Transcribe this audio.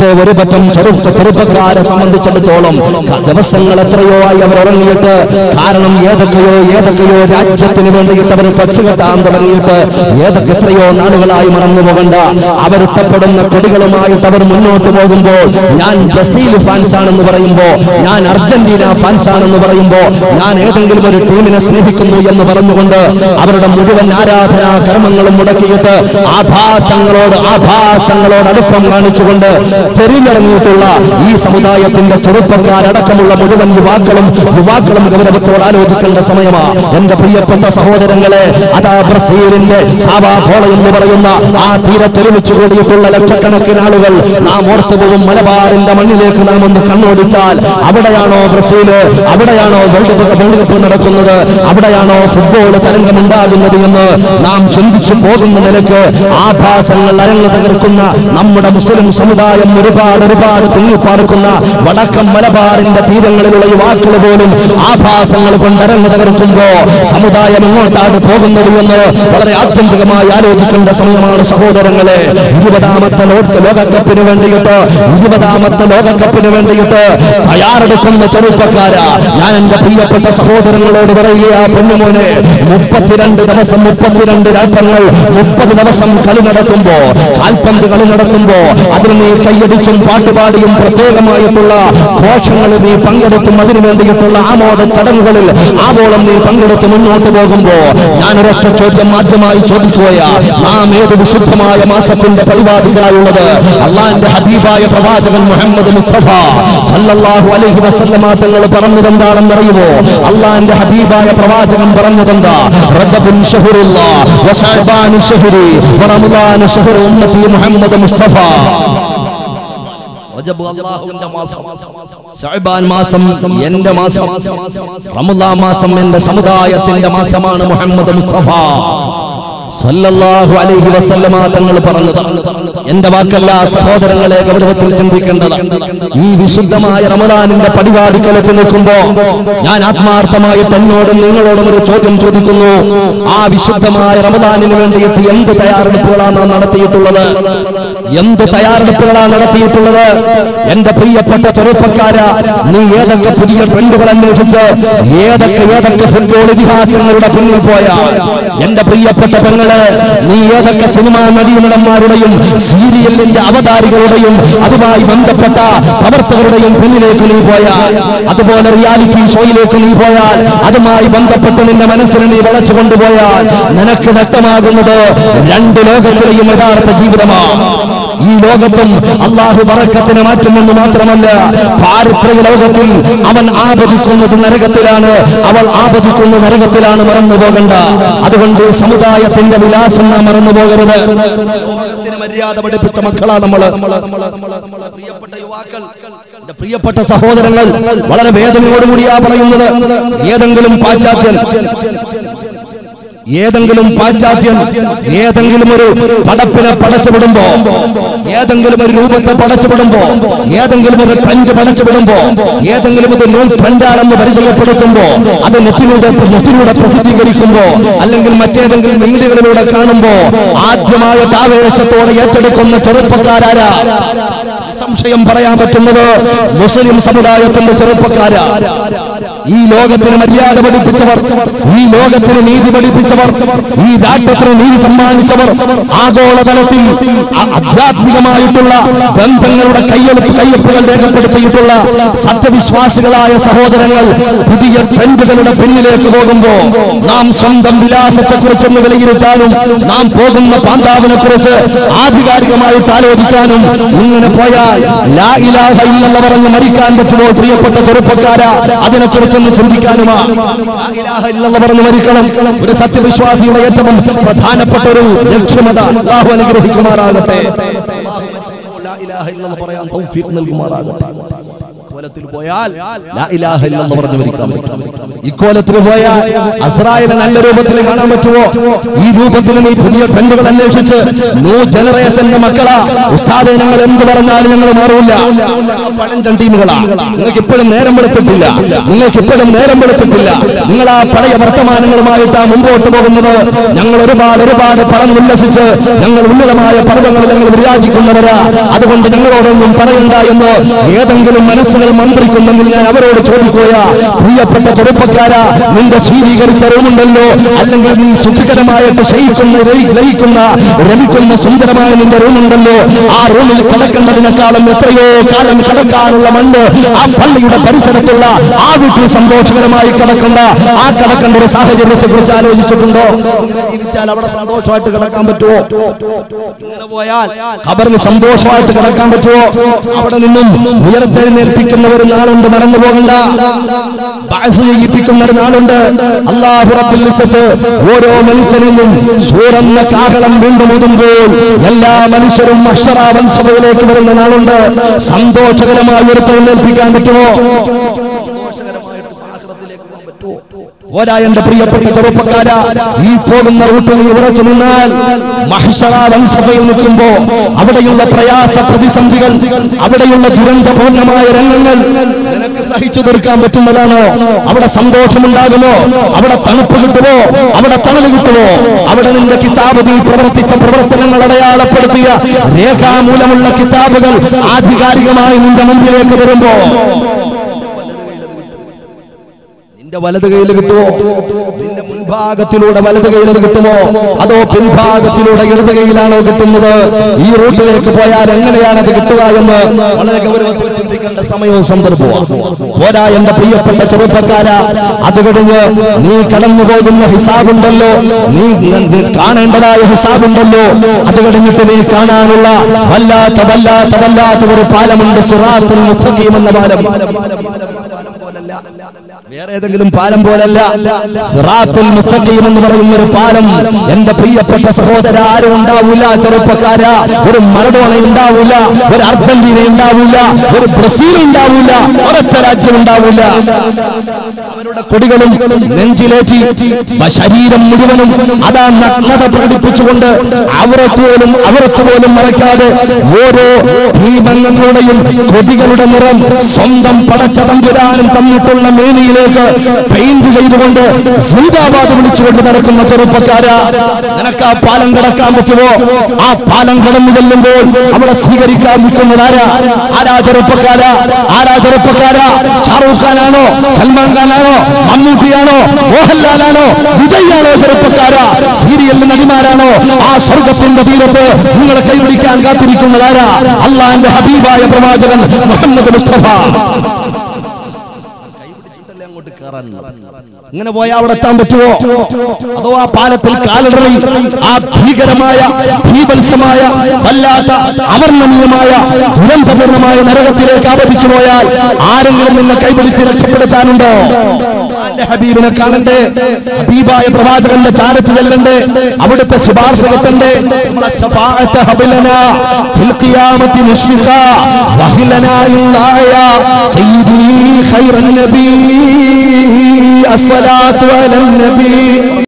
ഇന്നത്തെ ഒരു പറ്റം ചെറുപ്പ ചെറുപ്പക്കാരെ സംബന്ധിച്ചിടത്തോളം ദിവസങ്ങൾ എത്രയോ ആയി അവർ ഉറങ്ങിയിട്ട് കാരണം ഏതൊക്കെയോ ഏതൊക്കെയോ രാജ്യത്തിന് വേണ്ടിയിട്ട് അവർ ഫ്ലക്സ് കെട്ടാൻ തുടങ്ങിയിട്ട് ഏതൊക്കെ എത്രയോ നാടുകളായി മറന്നു പോകണ്ട അവർ ഇഷ്ടപ്പെടുന്ന കൊടികളുമായിട്ട് അവർ മുന്നോട്ട് പോകുമ്പോൾ ഞാൻ ബ്രസീൽ ഫാൻസ് ആണെന്ന് പറയുമ്പോ ഞാൻ അർജന്റീന ഫാൻസ് ആണെന്ന് പറയുമ്പോ ഞാൻ ഏതെങ്കിലും ഒരു ടീമിനെ സ്നേഹിക്കുന്നു എന്ന് പറഞ്ഞുകൊണ്ട് അവരുടെ മുഴുവൻ ആരാധനാ കർമ്മങ്ങളും മുടക്കിയിട്ട് ആഭാസങ്ങളോട് ആഭാസങ്ങളോട് അടുപ്പം കാണിച്ചുകൊണ്ട് തെരുവിലിറങ്ങിയിട്ടുള്ള ഈ സമുദായത്തിന്റെ ചെറുപ്പക്കാരടക്കമുള്ള മുഴുവൻ യുവാക്കളും യുവാക്കളും ഗൗരവത്തോട് ആലോചിക്കേണ്ട സമയമാ എന്റെ പ്രിയപ്പെട്ട സഹോദരങ്ങളെ അതാ ബ്രസീലിന്റെ സാവാഭോള എന്ന് പറയുന്ന ആ തീരത്തൊരുമിച്ച് കൂടിയിട്ടുള്ള ലക്ഷക്കണക്കിന് ആളുകൾ നാം ഓർത്തുപോകും മലബാറിന്റെ മണ്ണിലേക്ക് നാം ഒന്ന് കണ്ണോടിച്ചാൽ അവിടെയാണോ ബ്രസീല് അവിടെയാണോ വേൾഡ് കപ്പ് വേൾഡ് കപ്പ് നടക്കുന്നത് അവിടെയാണോ ഫുട്ബോൾ തരംഗമുണ്ടാകുന്നത് എന്ന് നാം ചിന്തിച്ചു പോകുന്ന നിലക്ക് ആഭാസങ്ങൾ അരങ്ങ് തകർക്കുന്ന നമ്മുടെ മുസ്ലിം സമുദായം ഒരുപാട് ഒരുപാട് തിങ്ങിപ്പാർക്കുന്ന വടക്കം മലബാറിന്റെ തീരങ്ങളിലുള്ള യുവാക്കൾ പോലും ആഭാസങ്ങൾ കൊണ്ട് അരങ്ങ് തകർക്കുമ്പോ സമുദായം എങ്ങോട്ടാണ് പോകുന്നത് എന്ന് വളരെ ആത്യന്തികമായി ആലോചിക്കേണ്ട സമയമാണ് സഹോദരങ്ങളെ ഇരുപതാമത്തെ ലോക ലോകകപ്പിന് വേണ്ടിയിട്ട് ഇരുപതാമത്തെ ലോകകപ്പിന് വേണ്ടിയിട്ട് തയ്യാറെടുക്കുന്ന ചെറുപ്പക്കാരാ ഞാൻ എന്റെ പ്രിയപ്പെട്ട സഹോദരങ്ങളോട് പറയുക പൊന്നുമോനെ മുപ്പത്തിരണ്ട് ദിവസം മുപ്പത്തിരണ്ട് രാഷ്ട്രങ്ങൾ മുപ്പത് ദിവസം കളി നടത്തുമ്പോ കാൽപന്ത് കളി നടത്തുമ്പോ അതിൽ നീ കൈയടിച്ചും പാട്ടുപാടിയും പ്രത്യേകമായിട്ടുള്ള ഘോഷങ്ങളിൽ നീ പങ്കെടുത്തും അതിനു വേണ്ടിയിട്ടുള്ള ആമോദ ചടങ്ങുകളിൽ ആവോളം നീ പങ്കെടുത്ത് മുന്നോട്ട് പോകുമ്പോ ഞാൻ ഒരൊറ്റ ചോദ്യം ആദ്യമായി ചോദിക്കുകയാ നാം ഏത് വിശുദ്ധമായ മാസത്തിന്റെ പരിപാടികളായുള്ളത് അള്ളാന്റെ ഹബീബായ പ്രവാചകൻ മുഹമ്മദ് മുസ്തഫ സല്ലല്ലാഹു അലൈഹി വസല്ലമ തങ്ങൾ പറഞ്ഞതെന്താണെന്നറിയുമോ അള്ളാന്റെ ഹബീബായ പ്രവാചകൻ പറഞ്ഞതെന്താ റജബുൻ ഷഹുറുല്ലാ വശഅബാനു ഷഹുരി വറമദാനു ഷഹുറു ഉമ്മത്തി മുഹമ്മദ് മുസ്തഫ റജബ് അല്ലാഹുവിന്റെ മാസം ശഅബാൻ മാസം എന്റെ മാസം റമദാൻ മാസം എന്റെ സമുദായത്തിന്റെ മാസമാണ് മുഹമ്മദ് മുസ്തഫ സല്ലല്ലാഹു അലൈഹി വസല്ലമ തങ്ങൾ പറഞ്ഞത് എന്റെ വാക്കല്ല സഹോദരങ്ങളെ ഗൗരവത്തിൽ ചിന്തിക്കേണ്ടത് ഈ വിശുദ്ധമായ റമദാനിന്റെ പടിവാദിക്കലത്ത് നിൽക്കുമ്പോ ഞാൻ ആത്മാർത്ഥമായിട്ട് എന്നോടും നിങ്ങളോടും ഒരു ചോദ്യം ചോദിക്കുന്നു ആ വിശുദ്ധമായ റമദാനിന് വേണ്ടിയിട്ട് എന്ത് തയ്യാറെടുപ്പുകളാണ് നാം നടത്തിയിട്ടുള്ളത് എന്ത് തയ്യാറെടുപ്പുകളാണ് നടത്തിയിട്ടുള്ളത് എന്റെ പ്രിയപ്പെട്ട ചെറുപ്പക്കാര നീ ഏതൊക്കെ പുതിയ ട്രെൻഡുകൾ അന്വേഷിച്ച് ഏതൊക്കെ ഏതൊക്കെ ഫുട്ബോൾ ഇതിഹാസങ്ങളുടെ പിന്നിൽ പോയ എന്റെ പ്രിയപ്പെട്ട പെങ്ങള് നീ ഏതൊക്കെ സിനിമാ നടീനടന്മാരുടെയും സീരിയലിന്റെ അവതാരികളുടെയും അതുമായി ബന്ധപ്പെട്ട പ്രവർത്തകരുടെയും പിന്നിലേക്ക് നീ പോയാൽ അതുപോലെ റിയാലിറ്റി ഷോയിലേക്ക് നീ പോയാൽ അതുമായി ബന്ധപ്പെട്ട് നിന്റെ മനസ്സിനെ നീ വളച്ചു കൊണ്ടുപോയാൽ നിനക്ക് നഷ്ടമാകുന്നത് രണ്ട് ലോകത്തിലെയും യഥാർത്ഥ ജീവിതമാണ് ഈ ലോകത്തും അള്ളാഹു പറക്കത്തിന് മാറ്റുമെന്ന് മാത്രമല്ല പാരിത്രിക ലോകത്തിൽ അവൻ ആപതിക്കുന്നത് നരകത്തിലാണ് അവൾ ആപതിക്കുന്ന നരകത്തിലാണ് മറന്നു പോകണ്ട അതുകൊണ്ട് സമുദായത്തിന്റെ വിലാസം നാം മറന്നു പോകരുത് ലോകത്തിന് മര്യാദ പഠിപ്പിച്ച മക്കളാ നമ്മള് പ്രിയപ്പെട്ട യുവാക്കൾ എന്റെ പ്രിയപ്പെട്ട സഹോദരങ്ങൾ വളരെ വേദനയോടുകൂടിയാ പറയുന്നത് ഏതെങ്കിലും പാശ്ചാത്യൻ ഏതെങ്കിലും പാശ്ചാത്യൻ ഏതെങ്കിലും ഒരു പടപ്പിനെ പടച്ചുവിടുമ്പോ ഏതെങ്കിലും ഒരു രൂപത്തെ പടച്ചുവിടുമ്പോ ഏതെങ്കിലും ഒരു ട്രെൻഡ് പടച്ചുവിടുമ്പോ ഏതെങ്കിലും ഒരു ന്യൂ ട്രെൻഡാണെന്ന് പരിചയപ്പെടുത്തുമ്പോ അത് നെറ്റിലൂടെ നെറ്റിലൂടെ പ്രസിദ്ധീകരിക്കുമ്പോ അല്ലെങ്കിൽ മറ്റേതെങ്കിലും മീഡിയകളിലൂടെ കാണുമ്പോ ആദ്യമായിട്ട് ആവേശത്തോടെ ഏറ്റെടുക്കുന്ന ചെറുപ്പക്കാരാരാ സംശയം പറയാൻ പറ്റുന്നത് മുസ്ലിം സമുദായത്തിന്റെ ചെറുപ്പക്കാരാ ഈ ലോകത്തിന് മര്യാദ പഠിപ്പിച്ചവർ ഈ ലോകത്തിന് നീതി പഠിപ്പിച്ചവർ ഈ രാഷ്ട്രത്തിന് നീതി സമ്മാനിച്ചവർ ആഗോളതലത്തിൽ അ- ആധ്യാത്മികമായിട്ടുള്ള ബന്ധങ്ങളുടെ കയ്യെഴുപ്പ് കയ്യൊപ്പുകൾ രേഖപ്പെടുത്തിയിട്ടുള്ള സത്യവിശ്വാസികളായ സഹോദരങ്ങൾ പുതിയ ട്രെൻഡുകളുടെ പിന്നിലേക്ക് പോകുമ്പോ നാം സ്വന്തം വിലാസത്തെ കുറിച്ചൊന്ന് വിലയിരുത്താനും നാം പോകുന്ന പാന്താവിനെ കുറിച്ച് ആധികാരികമായിട്ട് ആലോചിക്കാനും ഇങ്ങനെ പോയാൽ ലാ ഇലാഹ ഇല്ലല്ലാഹ് പറഞ്ഞ് മരിക്കാൻ പറ്റുമോ പ്രിയപ്പെട്ട ചെറുപ്പക്കാരാ അതിനെക്കുറിച്ചൊന്ന് ചിന്തിക്കാനുമാ ലാ ഇലാഹ ഇല്ലല്ലാഹ് പറഞ്ഞ് മരിക്കണം ഒരു സത്യവിശ്വാസിയുടെ ഏറ്റവും പ്രധാനപ്പെട്ട ഒരു ലക്ഷ്യമത അല്ലാഹു അനുഗ്രഹിക്കുമാറാകട്ടെ ലാ ഇലാഹ ഇല്ലല്ലാഹ് പറയാൻ തൗഫീഖ് നൽകുമാറാകട്ടെ കോലത്തിൽ പോയാൽ ലാ ഇലാഹ ഇല്ലല്ലാഹ് പറഞ്ഞ് മരിക്കാൻ പറ്റും ഇക്കോലത്തിൽ പോയ അസ്രായേലിനെ നല്ല രൂപത്തിൽ കാണാൻ പറ്റുമോ ഈ രൂപത്തിൽ നീ പുതിയ ട്രെൻഡുകൾ അന്വേഷിച്ച് ന്യൂ ജനറേഷന്റെ മക്കളാ ഉസ്താദെ ഞങ്ങൾ എന്ത് പറഞ്ഞാലും ഞങ്ങൾ മാറൂല പഴഞ്ചൻ ടീമുകളാ നിങ്ങൾക്ക് ഇപ്പോഴും നേരം വെളുത്തിട്ടില്ല നിങ്ങൾക്ക് ഇപ്പോഴും നേരം വെളുത്തിട്ടില്ല നിങ്ങൾ ആ പഴയ വർത്തമാനങ്ങളുമായിട്ടാ മുമ്പോട്ട് പോകുന്നത് ഞങ്ങൾ ഒരുപാട് ഒരുപാട് പറഞ്ഞുല്ലസിച്ച് ഞങ്ങൾ ഉന്നതമായ പർവ്വങ്ങളിൽ ഞങ്ങൾ വിരാജിക്കുന്നവരാ അതുകൊണ്ട് ഞങ്ങളോടൊന്നും പറയണ്ട എന്ന് ഏതെങ്കിലും മനസ്സുകൾ മന്ത്രിക്കുന്നെങ്കിൽ ഞാൻ അവരോട് ചോദിക്കുക പ്രിയപ്പെട്ട ചെറുപ്പക്കാരാ നിന്റെ സ്വീകരിച്ച റൂമുണ്ടല്ലോ അല്ലെങ്കിൽ നീ സുഖകരമായിട്ട് ശയിക്കുന്ന ലയി- ലയിക്കുന്ന രമിക്കുന്ന സുന്ദരമായ നിന്റെ റൂമുണ്ടല്ലോ ആ റൂമിൽ കിടക്കേണ്ടതിനേക്കാളും എത്രയോ കാലം കിടക്കാനുള്ള മണ്ണ് ആ പള്ളിയുടെ പരിസരത്തുള്ള ആ വീട്ടിൽ സന്തോഷകരമായി കിടക്കേണ്ട ആ കിടക്കേണ്ട ഒരു സാഹചര്യത്തെ കുറിച്ച് ആലോചിച്ചിട്ടുണ്ടോ ജീവിച്ചാൽ അവിടെ സന്തോഷമായിട്ട് കിടക്കാൻ പറ്റുമോ ഇങ്ങനെ പോയാൽ ഖബറിന് സന്തോഷമായിട്ട് കിടക്കാൻ പറ്റുമോ അവിടെ നിന്നും ഉയർത്തെഴുന്നേൽപ്പിക്കുന്ന ഒരു നാളുണ്ട് മറന്നു പോകണ്ട ബഅസ് ചെയ്യിപ്പിക്കുന്ന ഒരു നാളുണ്ട് അല്ലാഹു റബ്ബുൽ ഇസ്സത്ത് ഓരോ മനുഷ്യനെയും സൂറന്ന കാഹളം വീണ്ടും ഊതുമ്പോൾ എല്ലാ മനുഷ്യരും അക്ഷരാവൻ സഭയിലേക്ക് വരുന്ന നാളുണ്ട് സന്തോഷകരമായി ഉയർത്തെഴുന്നേൽപ്പിക്കാൻ പറ്റുമോ ഓരാ എന്റെ പ്രിയപ്പെട്ട ചെറുപ്പക്കാര ഈ പോകുന്ന റൂട്ടിൽ നീ ഉറച്ചു നിന്നാൽ മഹിഷറ വംശഭയിൽ നിൽക്കുമ്പോ അവിടെയുള്ള പ്രയാസ പ്രതിസന്ധികൾ അവിടെയുള്ള ദുരന്തപൂർണമായ രംഗങ്ങൾ നിനക്ക് സഹിച്ചു തീർക്കാൻ പറ്റുന്നതാണോ അവിടെ സന്തോഷമുണ്ടാകുമോ അവിടെ തണുപ്പ് കിട്ടുമോ അവിടെ തണൽ കിട്ടുമോ അവിടെ നിന്റെ കിതാബ് നീ പ്രവർത്തിച്ച പ്രവർത്തനങ്ങൾ അടയാളപ്പെടുത്തിയ രേഖാമൂലമുള്ള കിതാബുകൾ ആധികാരികമായി നിന്റെ മുമ്പിലേക്ക് വരുമ്പോ നിന്റെ വലത് കയ്യിൽ കിട്ടുമോ നിന്റെ മുൻഭാഗത്തിലൂടെ വലത് കയ്യിൽ കിട്ടുമോ അതോ പിൻഭാഗത്തിലൂടെ ഇടത് കയ്യിലാണോ കിട്ടുന്നത് ഈ റൂട്ടിലേക്ക് പോയാൽ എങ്ങനെയാണ് അത് കിട്ടുക എന്ന് വളരെ ഗൗരവത്തിൽ ചിന്തിക്കേണ്ട സമയവും സന്ദർഭവും പോരാ എന്റെ പ്രിയപ്പെട്ട ചെറുപ്പക്കാര അത് കഴിഞ്ഞ് നീ കടന്നു പോകുന്ന ഹിസാബുണ്ടല്ലോ നീ നീ കാണേണ്ടതായ ഹിസാബുണ്ടല്ലോ അത് കഴിഞ്ഞിട്ട് നീ കാണാനുള്ള വല്ലാത്ത വല്ലാത്ത വല്ലാത്ത ഒരു പാലമുണ്ട് സുറാത്തുൽ മുത്തഖീം എന്ന പാലം വേറെ ഏതെങ്കിലും പാലം പോലല്ല സിറാത്തുൽ മുസ്തഖീം എന്ന് പറയുന്ന ഒരു പാലം എന്റെ പ്രിയപ്പെട്ട സഹോദര ആരും ഉണ്ടാവൂല ചെറുപ്പക്കാര ഒരു മറഡോണ ഉണ്ടാവൂല ഒരു അർജന്റീന ഉണ്ടാവൂല ഒരു ബ്രസീൽ ഉണ്ടാവൂല ഒരൊറ്റ രാജ്യം ഉണ്ടാവൂല അവരുടെ കൊടികളും നെഞ്ചിലേറ്റി ശരീരം മുഴുവനും അതാ നഗ്നത പ്രകടിപ്പിച്ചുകൊണ്ട് അവരത്ത് പോലും അവരത്ത് പോലും മറയ്ക്കാതെ ഓരോ ഭീമങ്ങളുടെയും കൊടികളുടെ നിറം സ്വന്തം പടച്ചതമ്പുരാനും തന്നിട്ടുള്ള മേനിയിലേക്ക് പെയിന്റ് ചെയ്തുകൊണ്ട് സിന്ദാബാദ് വിളിച്ചുകൊണ്ട് നടക്കുന്ന ചെറുപ്പക്കാര നിനക്ക് ആ പാലം കടക്കാൻ പറ്റുമോ ആ പാലം കടന്നു ചെല്ലുമ്പോൾ അവിടെ സ്വീകരിക്കാൻ നിൽക്കുന്നതാരാ ആരാ ചെറുപ്പക്കാര ആരാ ചെറുപ്പക്കാര ഷാറൂഖ് ഖാനാണോ സൽമാൻ ഖാനാണോ മമ്മൂട്ടിയാണോ മോഹൻലാലാണോ വിജയാണോ ചെറുപ്പക്കാര സീരിയൽ നടിമാരാണോ ആ സ്വർഗത്തിന്റെ തീരത്ത് നിങ്ങളെ കൈപിടിക്കാൻ കാത്തിരിക്കുന്നതാരാ അള്ളാന്റെ ഹബീബായ പ്രവാചകൻ മുഹമ്മദ് മുസ്തഫ ഇങ്ങനെ പോയാൽ അവിടെ എത്താൻ പറ്റുമോ അതോ ആ പാലത്തിൽ കാലിടറി ആ ഭീകരമായ ഭീപത്സമായ വല്ലാത്ത അവർണ്ണനീയമായ ദുരന്തപൂർണമായ നരകത്തിലേക്ക് ആപതിച്ചു പോയാൽ ആരെങ്കിലും നിന്നെ കൈപിടിച്ച് രക്ഷപ്പെടുത്താനുണ്ടോ അന്റെ ഹബീബിനെ കാണണ്ടേ ഹബീബായ പ്രവാചകന്റെ ചാരത്ത് ചെല്ലണ്ടേ അവിടുത്തെ ശുപാർശ കിട്ടണ്ടേ നമ്മളെ ശഫാഅത്ത് ഹബിലനാ ഫിൽ ഖിയാമത്തി മുഷ്ഫിഖ വഹിലനാ ഇല്ലായ സയ്യിദി ഖൈറൻ നബി الصلاة على النبي